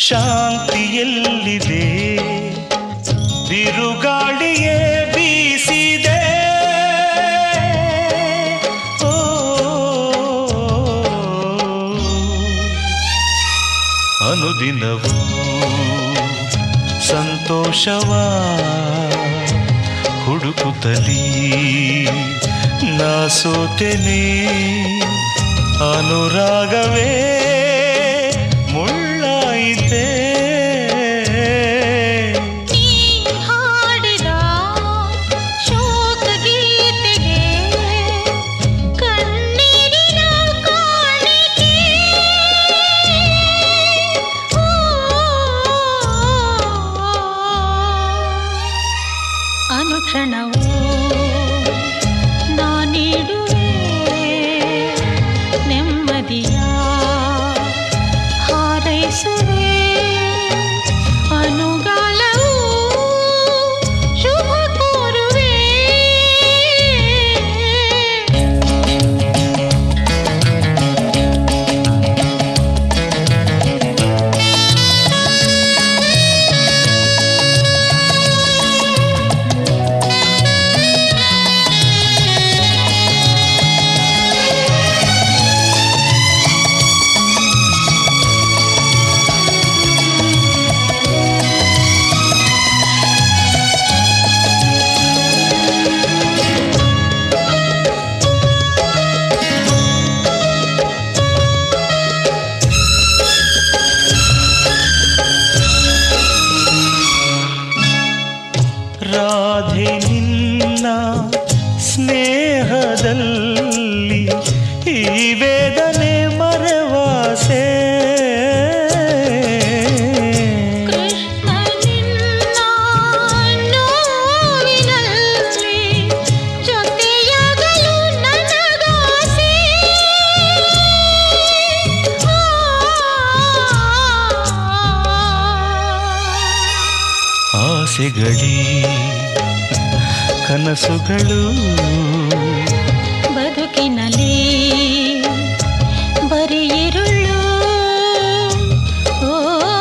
ಶಾಂತಿಯಲ್ಲಿದೆ ಬಿರುಗಾಳಿಯೇ ಬೀಸಿದೆ ಓ ಅನುದಿನವೂ ಸಂತೋಷವ ಹುಡುಕುತ್ತಲೀ ನಾ ಸೋತೆನೆ ಅನುರಾಗವೇ ಮುಳ್ಳಾಯಿತೆ ನೀ ಹಾಡಿದ ಶೋಕ ಗೀತೆಗೆ ಕಣ್ಣೀರಿನ ಕಾಣಿಕೆ ಓ, ಅನುಕ್ಷಣವೂ ನಾನಿಡುವೆ ನೆಮ್ಮದಿಯ ಹಾರೈಸುವೆ ಅನುಗಾಲವು ಶುಭ ಕೋರುವೆ ರಾಧೆ ನಿನ್ನ ಸ್ನೇಹದಲ್ಲಿ ಈ ವೇದನೆ ಮರೆವಾಸೆ ಕೃಷ್ಣ ನಿನ್ನ ನೋವಿನಲ್ಲಿ ಜೊತೆಯಾಗಲು ನನಗಾಸೆ ಆಸೆಗಳೇ ಕನಸುಗಳು ಬದುಕಿನಲ್ಲಿ ಬರೀ ഇരുಳು ಓ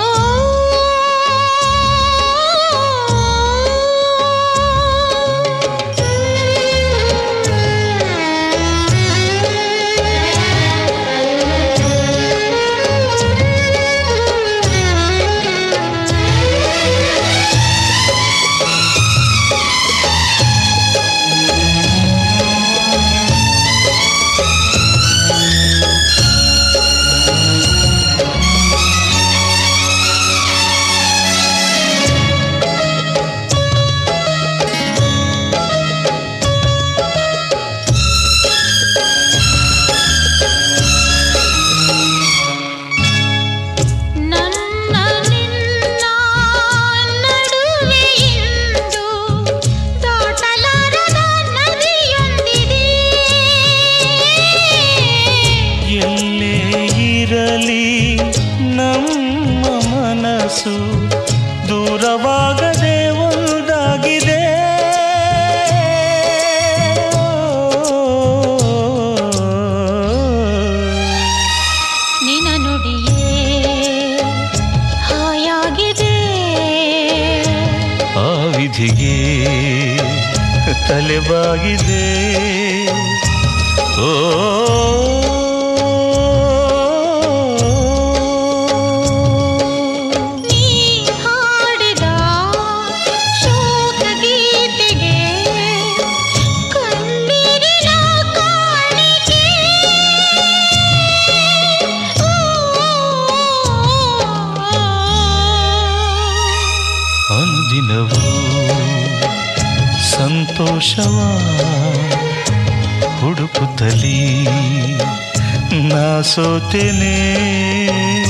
ನನ್ನ ನಿನ್ನ ನಡುವೆ ಇಂದು ದಾಟಲಾರದ ನದಿಯೊಂದಿದೆ ಎಲ್ಲೇ ಇರಲಿ ನಮ್ಮ ಮನಸ್ಸು ದೂರವಾಗದೆ ಒಂದಾಗಿದೆ ನಿನ ನುಡಿಯೇ ಹಾಯಾಗಿದೆ ಆ ವಿಧಿಗೆ ತಲೆಬಾಗಿದೆ ಓ ನೀ ಹಾಡಿದ ಶೋಕ ಗೀತೆಗೆ ಕಣ್ಣೀರಿನ ಕಾಣಿಕೆ ಅನುದಿನವೂ ಸಂತೋಷವ ಹುಡುಕುತ್ತಲೀ ನಾ ಸೋತೆನೆ